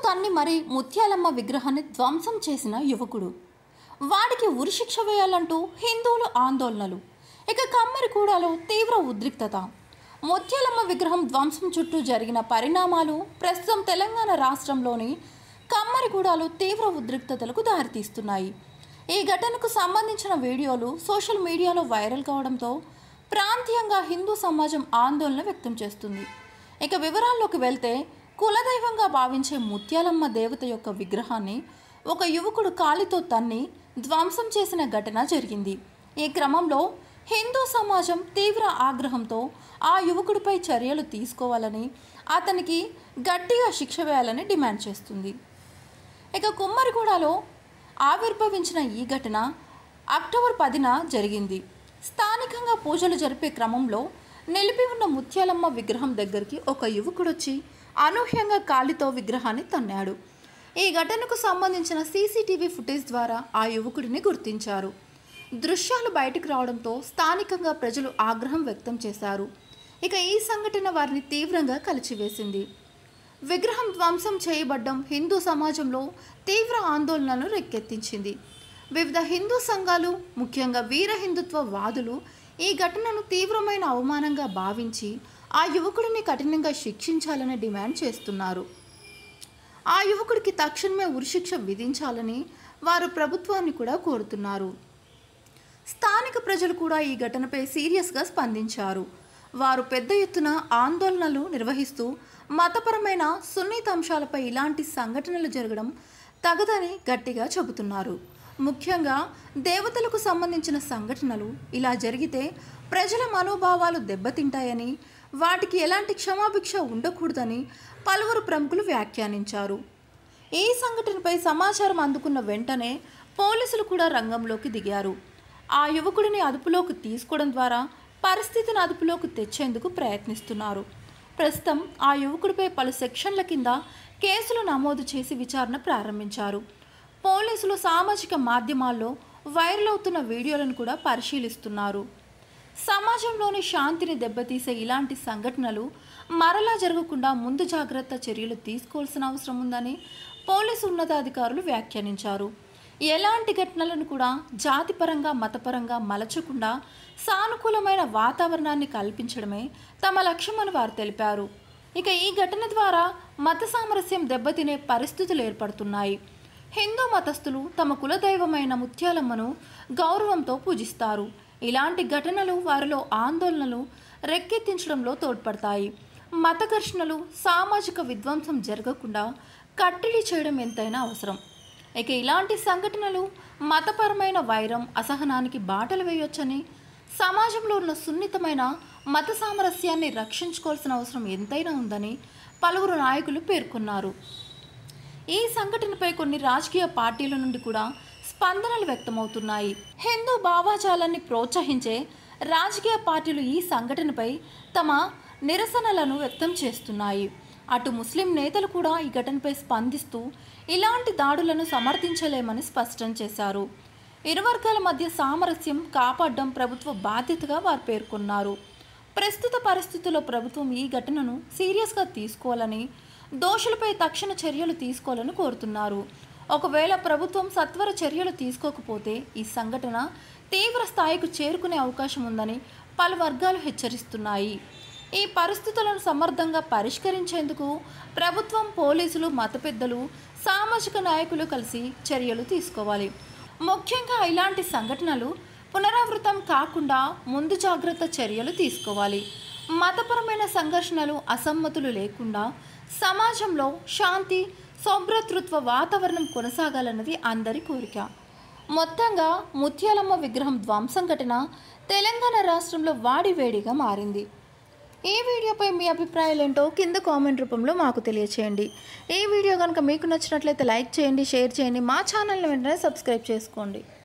తన్ని మరి ముత్యాలమ్మ విగ్రహాన్ని ధ్వంసం చేసిన యువకుడు వాడికి ఉరిశిక్ష వేయాలంటూ హిందువులు ఆందోళనలు ఇక కమ్మరిగూడలో తీవ్ర ఉద్రిక్తత ముత్యాలమ్మ విగ్రహం ధ్వంసం చుట్టూ జరిగిన పరిణామాలు ప్రస్తుతం తెలంగాణ రాష్ట్రంలోని కమ్మరిగూడలో తీవ్ర ఉద్రిక్తతలకు దారితీస్తున్నాయి ఈ ఘటనకు సంబంధించిన వీడియోలు సోషల్ మీడియాలో వైరల్ కావడంతో ప్రాంతీయంగా హిందూ సమాజం ఆందోళన వ్యక్తం చేస్తుంది ఇక వివరాల్లోకి వెళ్తే కులదైవంగా భావించే ముత్యాలమ్మ దేవత యొక్క విగ్రహాన్ని ఒక యువకుడు కాలితో తన్ని ధ్వంసం చేసిన ఘటన జరిగింది ఈ క్రమంలో హిందూ సమాజం తీవ్ర ఆగ్రహంతో ఆ యువకుడిపై చర్యలు తీసుకోవాలని అతనికి గట్టిగా శిక్ష వేయాలని డిమాండ్ చేస్తుంది ఇక కుమ్మరిగూడలో ఆవిర్భవించిన ఈ ఘటన అక్టోబర్ పదిన జరిగింది స్థానికంగా పూజలు జరిపే క్రమంలో నిలిపి ఉన్న ముత్యాలమ్మ విగ్రహం దగ్గరికి ఒక యువకుడు వచ్చి అనూహ్యంగా కాలితో విగ్రహాన్ని తన్నాడు ఈ ఘటనకు సంబంధించిన సీసీటీవీ ఫుటేజ్ ద్వారా ఆ యువకుడిని గుర్తించారు దృశ్యాలు బయటకు రావడంతో స్థానికంగా ప్రజలు ఆగ్రహం వ్యక్తం చేశారు ఇక ఈ సంఘటన వారిని తీవ్రంగా కలిచివేసింది విగ్రహం ధ్వంసం చేయబడ్డం హిందూ సమాజంలో తీవ్ర ఆందోళనను రేకెత్తించింది వివిధ హిందూ సంఘాలు ముఖ్యంగా వీర హిందుత్వ వాదులు ఈ ఘటనను తీవ్రమైన అవమానంగా భావించి ఆ యువకుడిని కఠినంగా శిక్షించాలని డిమాండ్ చేస్తున్నారు ఆ యువకుడికి తక్షణమే ఉరిశిక్ష విధించాలని వారు ప్రభుత్వాన్ని కూడా కోరుతున్నారు స్థానిక ప్రజలు కూడా ఈ ఘటనపై సీరియస్గా స్పందించారు వారు పెద్ద ఎత్తున ఆందోళనలు నిర్వహిస్తూ మతపరమైన సున్నిత అంశాలపై ఇలాంటి సంఘటనలు జరగడం తగదని గట్టిగా చెబుతున్నారు ముఖ్యంగా దేవతలకు సంబంధించిన సంఘటనలు ఇలా జరిగితే ప్రజల మనోభావాలు దెబ్బతింటాయని వాటికి ఎలాంటి క్షమాభిక్ష ఉండకూడదని పలువురు ప్రముఖులు వ్యాఖ్యానించారు ఈ సంఘటనపై సమాచారం అందుకున్న వెంటనే పోలీసులు కూడా రంగంలోకి దిగారు ఆ యువకుడిని అదుపులోకి తీసుకోవడం ద్వారా పరిస్థితిని అదుపులోకి తెచ్చేందుకు ప్రయత్నిస్తున్నారు ప్రస్తుతం ఆ యువకుడిపై పలు సెక్షన్ల కింద కేసులు నమోదు చేసి విచారణ ప్రారంభించారు పోలీసులు సామాజిక మాధ్యమాల్లో వైరల్ అవుతున్న వీడియోలను కూడా పరిశీలిస్తున్నారు సమాజంలోని శాంతిని దెబ్బతీసే ఇలాంటి సంఘటనలు మరలా జరగకుండా ముందు జాగ్రత్త చర్యలు తీసుకోవాల్సిన అవసరం ఉందని పోలీసు ఉన్నతాధికారులు వ్యాఖ్యానించారు ఎలాంటి ఘటనలను కూడా జాతిపరంగా మతపరంగా మలచకుండా సానుకూలమైన వాతావరణాన్ని కల్పించడమే తమ లక్ష్యమని వారు తెలిపారు ఇక ఈ ఘటన ద్వారా మత సామరస్యం దెబ్బతినే పరిస్థితులు ఏర్పడుతున్నాయి హిందూ మతస్థులు తమ కులదైవమైన ముత్యాలమ్మను గౌరవంతో పూజిస్తారు ఇలాంటి ఘటనలు వారిలో ఆందోళనలు రెక్కెత్తించడంలో తోడ్పడతాయి మత ఘర్షణలు సామాజిక విధ్వంసం జరగకుండా కట్టడి చేయడం ఎంతైనా అవసరం ఇక ఇలాంటి సంఘటనలు మతపరమైన వైరం అసహనానికి బాటలు వేయొచ్చని సమాజంలో ఉన్న సున్నితమైన మత సామరస్యాన్ని రక్షించుకోవాల్సిన అవసరం ఎంతైనా ఉందని పలువురు నాయకులు పేర్కొన్నారు ఈ సంఘటనపై కొన్ని రాజకీయ పార్టీల నుండి కూడా స్పందనలు వ్యక్తమవుతున్నాయి హిందూ భావాజాలాన్ని ప్రోత్సహించే రాజకీయ పార్టీలు ఈ సంఘటనపై తమ నిరసనలను వ్యక్తం చేస్తున్నాయి అటు ముస్లిం నేతలు కూడా ఈ ఘటనపై స్పందిస్తూ ఇలాంటి దాడులను సమర్థించలేమని స్పష్టం చేశారు ఇరు వర్గాల మధ్య సామరస్యం కాపాడడం ప్రభుత్వ బాధ్యతగా వారు పేర్కొన్నారు ప్రస్తుత పరిస్థితుల్లో ప్రభుత్వం ఈ ఘటనను సీరియస్గా తీసుకోవాలని దోషులపై తక్షణ చర్యలు తీసుకోవాలని కోరుతున్నారు ఒకవేళ ప్రభుత్వం సత్వర చర్యలు తీసుకోకపోతే ఈ సంఘటన తీవ్ర స్థాయికి చేరుకునే అవకాశం ఉందని పలు వర్గాలు హెచ్చరిస్తున్నాయి ఈ పరిస్థితులను సమర్థంగా పరిష్కరించేందుకు ప్రభుత్వం పోలీసులు మత పెద్దలు సామాజిక నాయకులు కలిసి చర్యలు తీసుకోవాలి ముఖ్యంగా ఇలాంటి సంఘటనలు పునరావృతం కాకుండా ముందు జాగ్రత్త చర్యలు తీసుకోవాలి మతపరమైన సంఘర్షణలు అసమ్మతులు లేకుండా సమాజంలో శాంతి సౌభ్రతృత్వ వాతావరణం కొనసాగాలన్నది అందరి కోరిక మొత్తంగా ముత్యాలమ్మ విగ్రహం ధ్వంసం ఘటన తెలంగాణ రాష్ట్రంలో వాడివేడిగా మారింది ఈ వీడియోపై మీ అభిప్రాయాలు ఏంటో కింద కామెంట్ రూపంలో మాకు తెలియచేయండి ఈ వీడియో కనుక మీకు నచ్చినట్లయితే లైక్ చేయండి షేర్ చేయండి మా ఛానల్ని వెంటనే సబ్స్క్రైబ్ చేసుకోండి